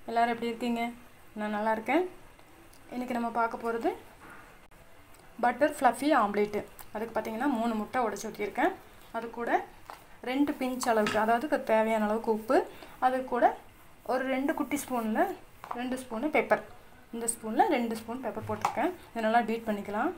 எல்லோரும் எப்படி இருக்கீங்க நான் நல்லா இருக்கேன் இன்றைக்கி நம்ம பார்க்க போகிறது பட்டர் ஃப்ளஃபி ஆம்லேட்டு அதுக்கு பார்த்தீங்கன்னா மூணு முட்டை உடச்சி ஊற்றியிருக்கேன் அது கூட ரெண்டு பிஞ்ச் அளவுக்கு அதாவது அதுக்கு தேவையான அளவுக்கு உப்பு அது கூட ஒரு ரெண்டு குட்டி ஸ்பூனில் ரெண்டு ஸ்பூனு பெப்பர் இந்த ஸ்பூனில் ரெண்டு ஸ்பூன் பெப்பர் போட்டிருக்கேன் இதை நல்லா பீட் பண்ணிக்கலாம்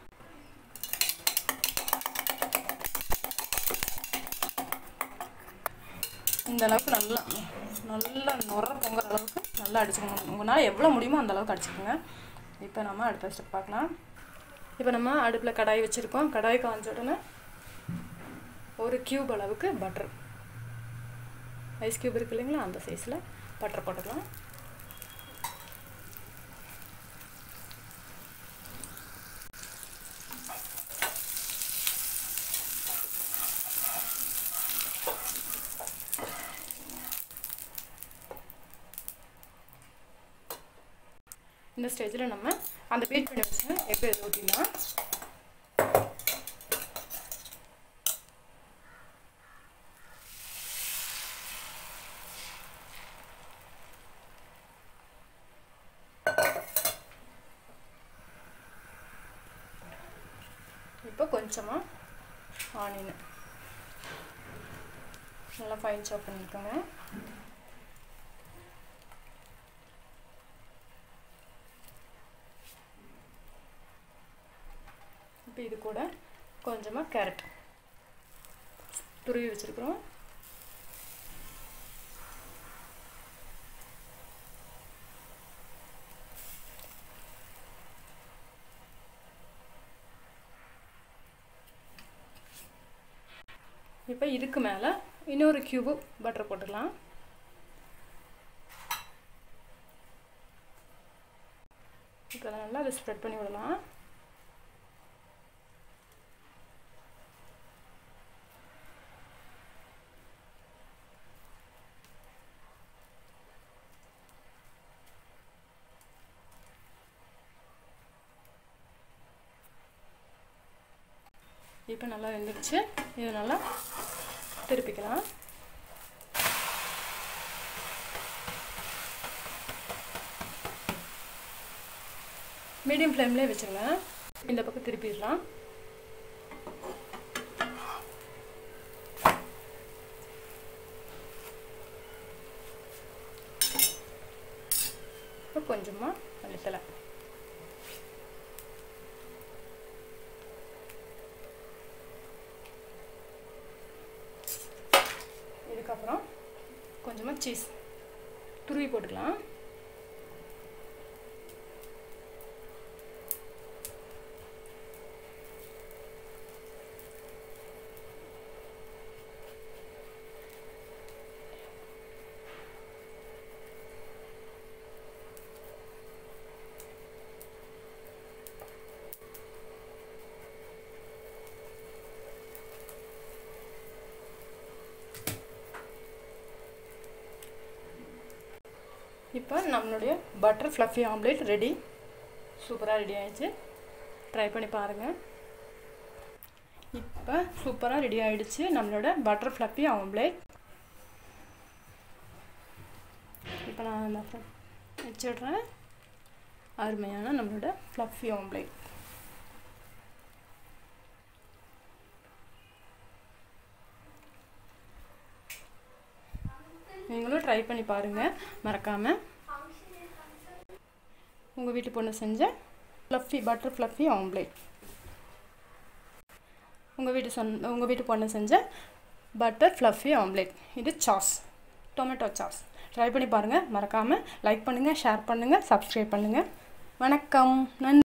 இந்த அளவுக்கு நல்லா நல்லா நுர பொங்குற அளவுக்கு நல்லா அடிச்சுக்கணும் உங்களால் எவ்வளோ முடியுமோ அந்த அளவுக்கு அடிச்சுக்கோங்க இப்போ நம்ம அடுத்த ஸ்டெப் பார்க்கலாம் இப்போ நம்ம அடுப்பில் கடாய் வச்சுருக்கோம் கடாய் காஞ்ச உடனே ஒரு க்யூப் அளவுக்கு பட்டர் ஐஸ் க்யூப் இருக்கு இல்லைங்களா அந்த சைஸில் பட்டர் போட்டுக்கலாம் இந்த ஸ்டேஜில் நம்ம அந்த பீட் பண்ணி வச்சு எப்போ எது ஊற்றிடலாம் இப்போ கொஞ்சமாக ஆனியன் நல்லா ஃபைன் சாப் பண்ணியிருக்கோங்க இப்போ இது கூட கொஞ்சமாக கேரட் துருவி வச்சுருக்குறோம் இப்போ இதுக்கு மேலே இன்னொரு க்யூபு பட்டர் போட்டுக்கலாம் இப்போ நல்லா அதை ஸ்ப்ரெட் பண்ணி விடலாம் இப்போ நல்லா வெந்துடுச்சு இது நல்லா திருப்பிக்கலாம் மீடியம் ஃப்ளேம்லேயே வச்சுருங்க இந்த பக்கம் திருப்பிடலாம் இப்போ கொஞ்சமாக மல்லித்தலை இதுக்கப்புறம் கொஞ்சமாக சீஸ் துருவி போட்டுக்கலாம் இப்போ நம்மளுடைய பட்டர் ஃப்ளஃபி ஆம்லேட் ரெடி சூப்பராக ரெடி ஆயிடுச்சு ட்ரை பண்ணி பாருங்கள் இப்போ சூப்பராக ரெடி ஆகிடுச்சு நம்மளோட பட்டர் ஃப்ளஃபி ஆம்லேட் இப்போ நான் அந்த வச்சிடுறேன் அருமையான நம்மளோட ஃப்ளஃபி ஆம்லேட் நீங்களும் ட்ரை பண்ணி பாருங்கள் மறக்காமல் உங்கள் வீட்டு பொண்ணு செஞ்ச ஃப்ளஃபி பட்டர் ஃப்ளஃபி ஆம்லேட் உங்கள் வீட்டு சொன் உங்கள் வீட்டு பொண்ணு செஞ்ச பட்டர் ஃப்ளஃபி ஆம்லேட் இது சாஸ் டொமேட்டோ சாஸ் ட்ரை பண்ணி பாருங்கள் மறக்காமல் லைக் பண்ணுங்கள் ஷேர் பண்ணுங்கள் சப்ஸ்கிரைப் பண்ணுங்கள் வணக்கம் நன்றி